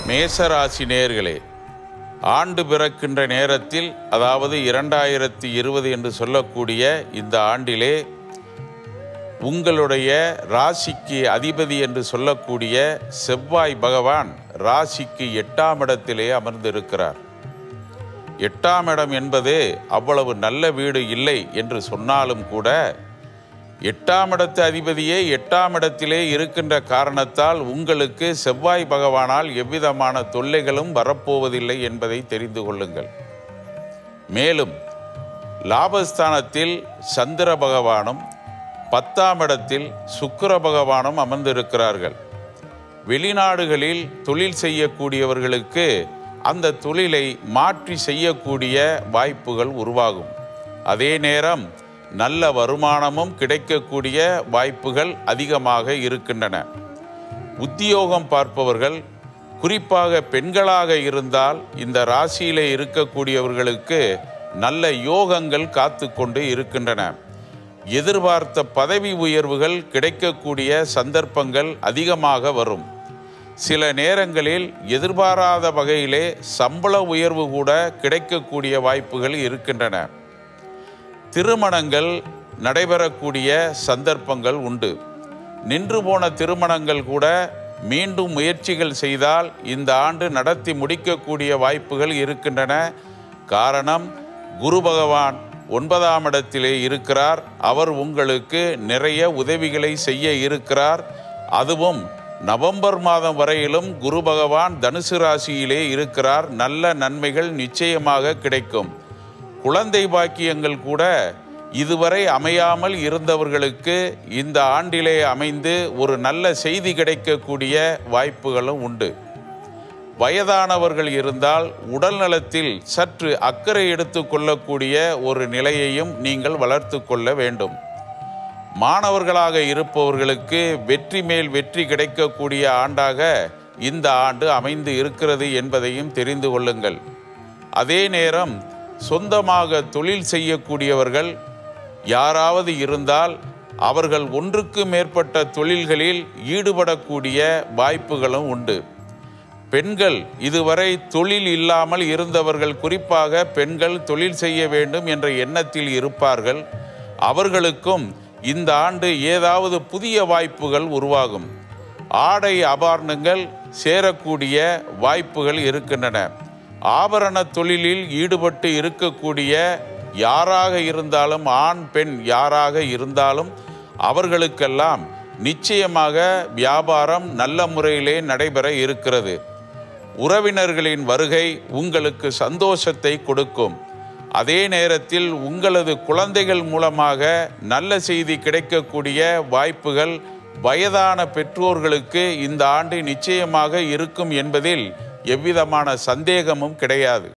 மேசராசி நேர்களே ஆண்டு பிறக்கின்ற நேரத்தில் அதாவது இரண்டாயிரத்தி இருபது என்று சொல்லக்கூடிய இந்த ஆண்டிலே உங்களுடைய ராசிக்கு அதிபதி என்று சொல்லக்கூடிய செவ்வாய் பகவான் ராசிக்கு எட்டாம் இடத்திலே அமர்ந்திருக்கிறார் எட்டாம் இடம் என்பது அவ்வளவு நல்ல வீடு இல்லை என்று சொன்னாலும் கூட எட்டாம் இடத்து அதிபதியே எட்டாம் இடத்திலே இருக்கின்ற காரணத்தால் உங்களுக்கு செவ்வாய் பகவானால் எவ்விதமான தொல்லைகளும் வரப்போவதில்லை என்பதை தெரிந்து கொள்ளுங்கள் மேலும் லாபஸ்தானத்தில் சந்திர பகவானும் பத்தாம் இடத்தில் சுக்கிர பகவானும் அமர்ந்திருக்கிறார்கள் வெளிநாடுகளில் தொழில் செய்யக்கூடியவர்களுக்கு அந்த தொழிலை மாற்றி செய்யக்கூடிய வாய்ப்புகள் உருவாகும் அதே நேரம் நல்ல வருமானமும் கிடைக்கக்கூடிய வாய்ப்புகள் அதிகமாக இருக்கின்றன உத்தியோகம் பார்ப்பவர்கள் குறிப்பாக பெண்களாக இருந்தால் இந்த ராசியிலே இருக்கக்கூடியவர்களுக்கு நல்ல யோகங்கள் காத்து கொண்டு இருக்கின்றன எதிர்பார்த்த பதவி உயர்வுகள் கிடைக்கக்கூடிய சந்தர்ப்பங்கள் அதிகமாக வரும் சில நேரங்களில் எதிர்பாராத வகையிலே சம்பள உயர்வு கூட கிடைக்கக்கூடிய வாய்ப்புகள் இருக்கின்றன திருமணங்கள் நடைபெறக்கூடிய சந்தர்ப்பங்கள் உண்டு நின்று போன திருமணங்கள் கூட மீண்டும் முயற்சிகள் செய்தால் இந்த ஆண்டு நடத்தி முடிக்கக்கூடிய வாய்ப்புகள் இருக்கின்றன காரணம் குரு பகவான் ஒன்பதாம் இடத்திலே இருக்கிறார் அவர் உங்களுக்கு நிறைய உதவிகளை செய்ய இருக்கிறார் அதுவும் நவம்பர் மாதம் வரையிலும் குரு பகவான் தனுசு ராசியிலே இருக்கிறார் நல்ல நன்மைகள் நிச்சயமாக கிடைக்கும் குழந்தை பாக்கியங்கள் கூட இதுவரை அமையாமல் இருந்தவர்களுக்கு இந்த ஆண்டிலே அமைந்து ஒரு நல்ல செய்தி கிடைக்கக்கூடிய வாய்ப்புகளும் உண்டு வயதானவர்கள் இருந்தால் உடல் நலத்தில் சற்று அக்கறை எடுத்து கொள்ளக்கூடிய ஒரு நிலையையும் நீங்கள் வளர்த்து கொள்ள வேண்டும் மாணவர்களாக இருப்பவர்களுக்கு வெற்றி மேல் வெற்றி கிடைக்கக்கூடிய ஆண்டாக இந்த ஆண்டு அமைந்து இருக்கிறது என்பதையும் தெரிந்து கொள்ளுங்கள் அதே நேரம் சொந்தமாக தொழில் செய்யக்கூடியவர்கள் யாராவது இருந்தால் அவர்கள் ஒன்றுக்கு மேற்பட்ட தொழில்களில் ஈடுபடக்கூடிய வாய்ப்புகளும் உண்டு பெண்கள் இதுவரை தொழில் இல்லாமல் இருந்தவர்கள் குறிப்பாக பெண்கள் தொழில் செய்ய வேண்டும் என்ற எண்ணத்தில் இருப்பார்கள் அவர்களுக்கும் இந்த ஆண்டு ஏதாவது புதிய வாய்ப்புகள் உருவாகும் ஆடை ஆபரணங்கள் சேரக்கூடிய வாய்ப்புகள் இருக்கின்றன ஆபரண தொழிலில் ஈடுபட்டு இருக்கக்கூடிய யாராக இருந்தாலும் ஆண் பெண் யாராக இருந்தாலும் அவர்களுக்கெல்லாம் நிச்சயமாக வியாபாரம் நல்ல முறையிலே நடைபெற இருக்கிறது உறவினர்களின் வருகை உங்களுக்கு சந்தோஷத்தை கொடுக்கும் அதே நேரத்தில் உங்களது குழந்தைகள் மூலமாக நல்ல செய்தி கிடைக்கக்கூடிய வாய்ப்புகள் வயதான பெற்றோர்களுக்கு இந்த ஆண்டு நிச்சயமாக இருக்கும் என்பதில் எவ்விதமான சந்தேகமும் கிடையாது